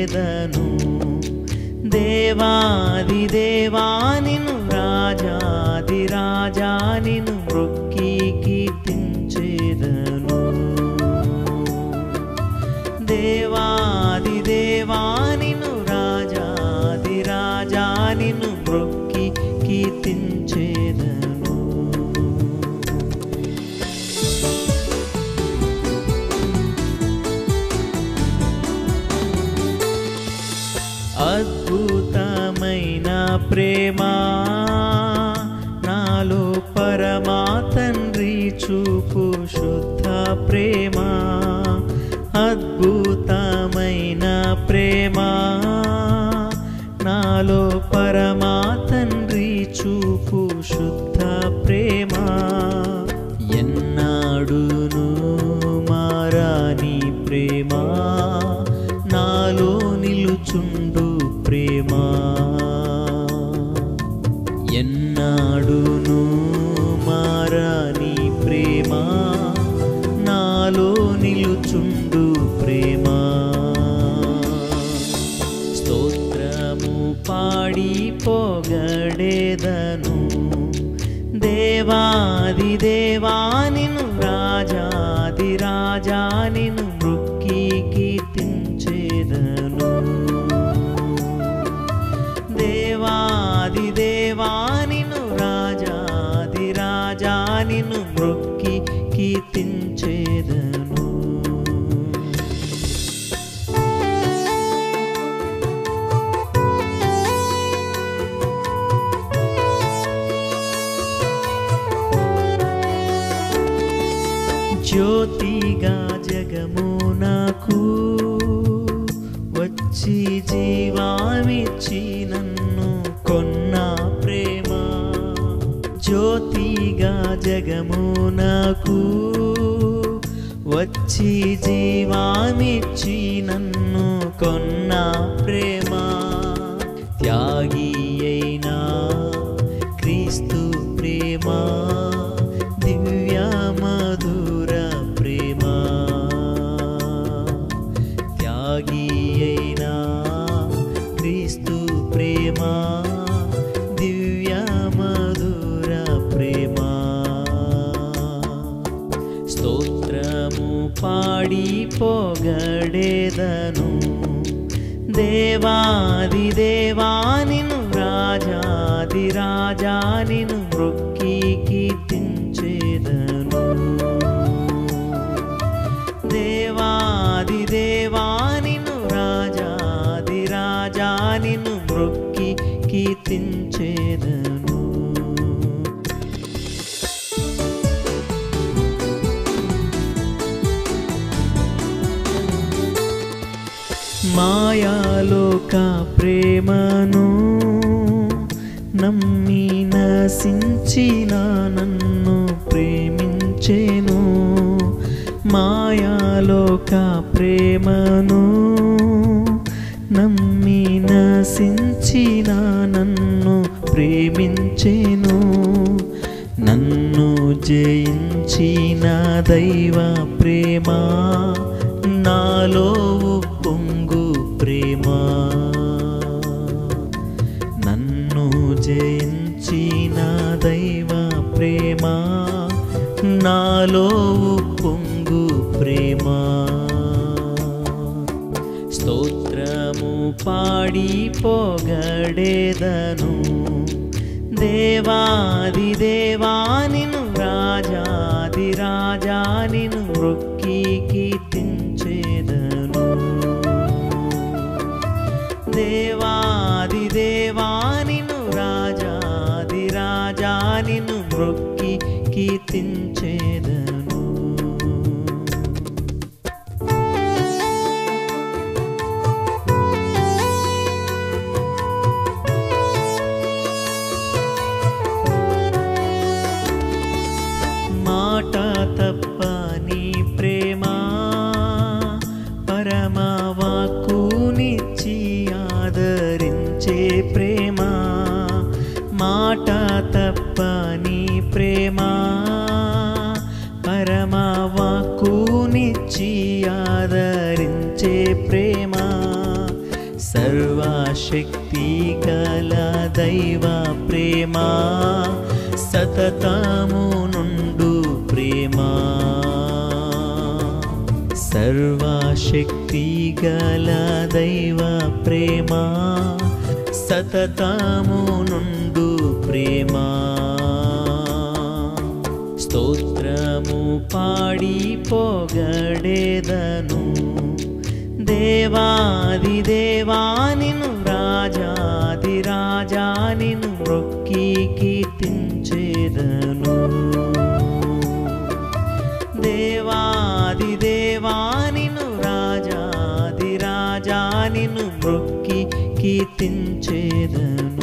స్థుతించేదను దేవాది దేవానిను రాజాది రాజానిను మృక్కి కీర్తించేదను దేవాది దేవానిను రాజాది రాజానిను మృక్కి కీర్తించేదను అద్భుతమైన ప్రేమ నాలో పరమా తండ్రి చూపు శుద్ధ ప్రేమ అద్భుతమైన ప్రేమ నాలో పరమా తండ్రి చూపు శుద్ధ ప్రేమ ఎన్నాడును మారాని ప్రేమ నాలో నిలుచుండు ప్రేమ ఎన్నాడును మారాని ప్రేమ నాలో నిలుచుండు ప్రేమ స్తోత్రము పాడి పొగడేదను దేవాది దేవానిను రాజాది రాజానిను మృక్కి కీర్తించేదను దేవాది దేవానిను రాజాది రాజానిను మృక్కి కీర్తించేదను జ్యోతిగా జగమునకు వచ్చి జీవామిచ్చి నన్ను కొన్న ప్రేమ జ్యోతిగా జగమునకు వచ్చి జీవామిచ్చి నన్ను కొన్న ప్రేమ త్యాగి అయినా క్రీస్తు ప్రేమ దివ్య మధుర ప్రేమ త్యాగి అయినా క్రీస్తు ప్రేమ దివ్య మధుర ప్రేమ స్తోత్రము పాడి పొగడేదను దేవాది దేవానిను రాజాది రాజానిను మృక్కి కీర్తించేదను దేవాది దేవానిను రాజాది రాజానిను మృక్కి కీర్తించేదను మాయాలోక ప్రేమను నమ్మి నశించిన నన్ను ప్రేమించెను మాయాలోక ప్రేమను నమ్మి నశించిన నన్ను ప్రేమించెను నన్ను జయించిన దైవ ప్రేమ నాలో పొంగు ప్రేమ నన్ను జయించిన దైవ ప్రేమ నాలో పొంగు ప్రేమ స్తోత్రము పాడి పొగడేదను దేవాది దేవానిను రాజాది రాజానిను మృక్కి కీర్తించేదను దేవాది దేవానిను రాజాది రాజానిను మృక్కి కీర్తించేదను మాట తప్పని ప్రేమ పరమవాక్కునిచ్చి ఆదరించే ప్రేమ మాట తప్పని ప్రేమ పరమవాక్కునిచ్చి ఆదరించే ప్రేమ సర్వశక్తి గల దైవ ప్రేమ సతతము నుండు ప్రేమ సర్వశక్తి గల దైవ ప్రేమ సతతము నుండు ప్రేమ స్తోత్రము పాడి పొగడేదను దేవాది దేవానిను రాజాది రాజానిను రొక్కి కీర్తించేదను దేవాది దేవానిను రాజాది రాజానిను మొక్కి కీర్తించేదను